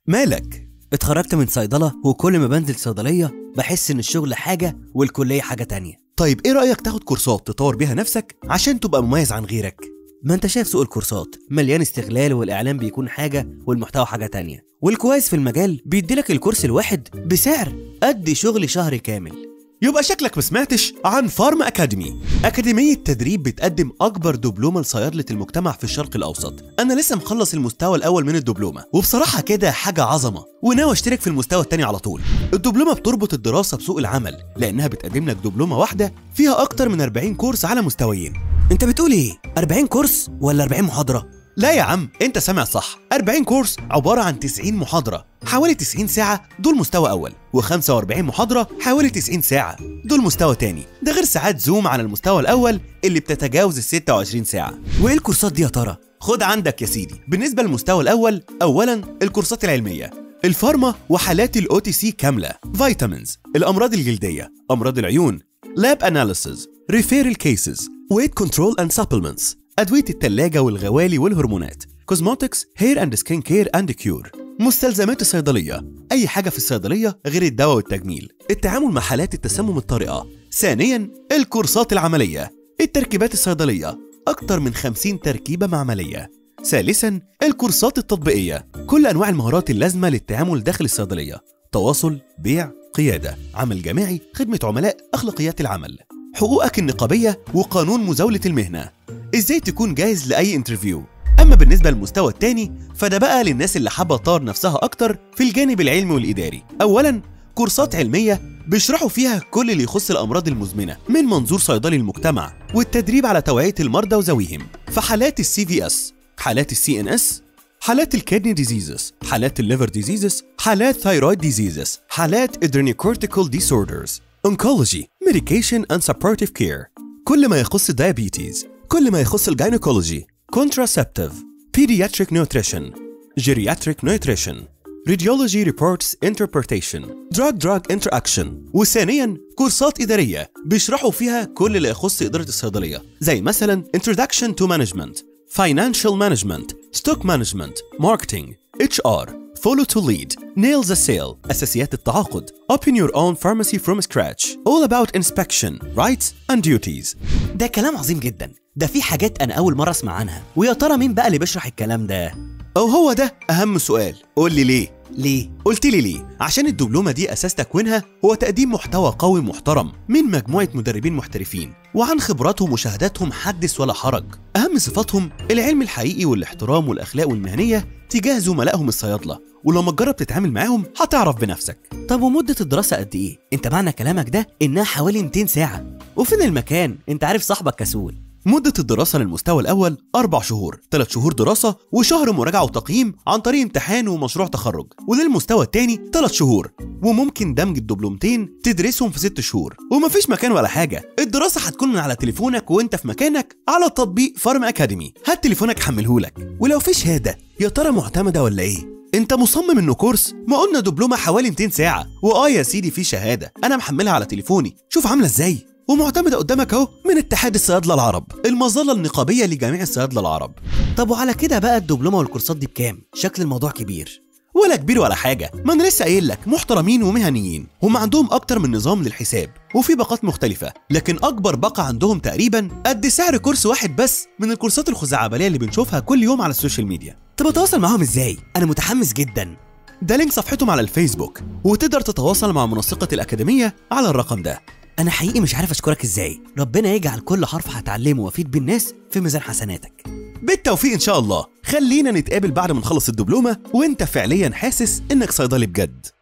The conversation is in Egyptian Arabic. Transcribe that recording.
مالك اتخرجت من صيدلة وكل ما بنزل صيدلية بحس إن الشغل حاجة والكلية حاجة تانية طيب ايه رأيك تاخد كورسات تطور بيها نفسك عشان تبقى مميز عن غيرك ما انت شايف سوق الكورسات مليان استغلال والإعلان بيكون حاجة والمحتوى حاجة تانية والكويس في المجال بيديلك الكورس الواحد بسعر قد شغل شهر كامل يبقى شكلك ما سمعتش عن فارما اكاديمي اكاديميه تدريب بتقدم اكبر دبلومه لصيادله المجتمع في الشرق الاوسط انا لسه مخلص المستوى الاول من الدبلومه وبصراحه كده حاجه عظمه وناوي اشترك في المستوى التاني على طول الدبلومه بتربط الدراسه بسوق العمل لانها بتقدم لك دبلومه واحده فيها اكتر من 40 كورس على مستويين انت بتقول ايه 40 كورس ولا 40 محاضرة لا يا عم انت سامع صح 40 كورس عبارة عن 90 محاضرة حوالي 90 ساعة دول مستوى أول و45 محاضرة حوالي 90 ساعة دول مستوى تاني ده غير ساعات زوم على المستوى الأول اللي بتتجاوز ال 26 ساعة وايه الكورسات دي يا ترى خد عندك يا سيدي بالنسبة للمستوى الأول أولا الكورسات العلمية الفارما وحالات الاو تي سي كاملة فيتامينز الأمراض الجلدية أمراض العيون لاب اناليسز ريفيرال كيسز ويت كنترول اند سبلمنتس أدوية التلاجة والغوالي والهرمونات كوزموتكس هير اند سكين كير اند كيور مستلزمات الصيدلية أي حاجة في الصيدلية غير الدواء والتجميل التعامل مع حالات التسمم الطارئة ثانيا الكورسات العملية التركيبات الصيدلية أكتر من 50 تركيبة معملية ثالثا الكورسات التطبيقية كل أنواع المهارات اللازمة للتعامل داخل الصيدلية تواصل بيع قيادة عمل جماعي خدمة عملاء أخلاقيات العمل حقوقك النقابية وقانون مزاولة المهنة ازاي تكون جاهز لأي انترفيو أما بالنسبة للمستوى التاني فده بقى للناس اللي حابة تطور نفسها أكتر في الجانب العلمي والإداري أولا كورسات علمية بيشرحوا فيها كل اللي يخص الأمراض المزمنة من منظور صيدلي المجتمع والتدريب على توعية المرضى وذويهم فحالات السي في اس حالات السي ان اس حالات الكدني ديزيزز حالات الليفر ديزيزز حالات ثايرويد ديزيزز حالات ادرينيكورتيكال ديسوردرز انكولوجي ميديكيشن اند سبورتيف كير كل ما يخص الدايابيتيز كل ما يخص الجاينيكولوجي contraceptive pediatric nutrition geriatric nutrition radiology reports interpretation drug drug interaction وثانيا كورسات إدارية بيشرحوا فيها كل اللي يخص إدارة الصيدلية زي مثلا introduction to management financial management stock management marketing HR follow to lead nail the sale أساسيات التعاقد open your own pharmacy from scratch all about inspection rights and duties ده كلام عظيم جدا ده في حاجات أنا أول مرة أسمع عنها ويا ترى مين بقى اللي بيشرح الكلام ده أو هو ده أهم سؤال قول لي ليه ليه قلت لي ليه؟ عشان الدبلومة دي أساس تكوينها هو تقديم محتوى قوي محترم من مجموعة مدربين محترفين وعن خبراتهم وشهاداتهم حدث ولا حرج أهم صفاتهم العلم الحقيقي والاحترام والأخلاق والمهنية تجاه زملائهم الصيادلة ولما تجرب تتعامل معاهم هتعرف بنفسك طب ومدة الدراسة قد إيه؟ أنت معنى كلامك ده إنها حوالي 200 ساعة وفين المكان؟ أنت عارف صاحبك كسول مدة الدراسة للمستوى الأول أربع شهور، ثلاث شهور دراسة وشهر مراجعة وتقييم عن طريق امتحان ومشروع تخرج، وللمستوى الثاني ثلاث شهور، وممكن دمج الدبلومتين تدرسهم في ست شهور، ومفيش مكان ولا حاجة، الدراسة هتكون من على تليفونك وأنت في مكانك على تطبيق فارم أكاديمي، هات تليفونك حملهولك، ولو في شهادة يا ترى معتمدة ولا إيه؟ انت مصمم انه كورس ما قلنا دبلومه حوالي 200 ساعه واه يا سيدي في شهاده انا محملها على تليفوني شوف عامله ازاي ومعتمده قدامك اهو من اتحاد الصيادله العرب المظله النقابيه لجميع الصيادله العرب طب وعلى كده بقى الدبلومة والكورسات دي بكام؟ شكل الموضوع كبير ولا كبير ولا حاجه ما انا لسه قايل لك محترمين ومهنيين هم عندهم اكتر من نظام للحساب وفي باقات مختلفه لكن اكبر باقه عندهم تقريبا قد سعر كورس واحد بس من الكورسات الخزعبليه اللي بنشوفها كل يوم على السوشيال ميديا طب أتواصل معاهم إزاي؟ أنا متحمس جدا ده لينك صفحتهم على الفيسبوك وتقدر تتواصل مع منسقه الاكاديميه على الرقم ده أنا حقيقي مش عارف أشكرك إزاي ربنا يجعل كل حرف هتعلمه وأفيد بيه الناس في ميزان حسناتك بالتوفيق ان شاء الله خلينا نتقابل بعد ما نخلص الدبلومه وانت فعليا حاسس انك صيدلي بجد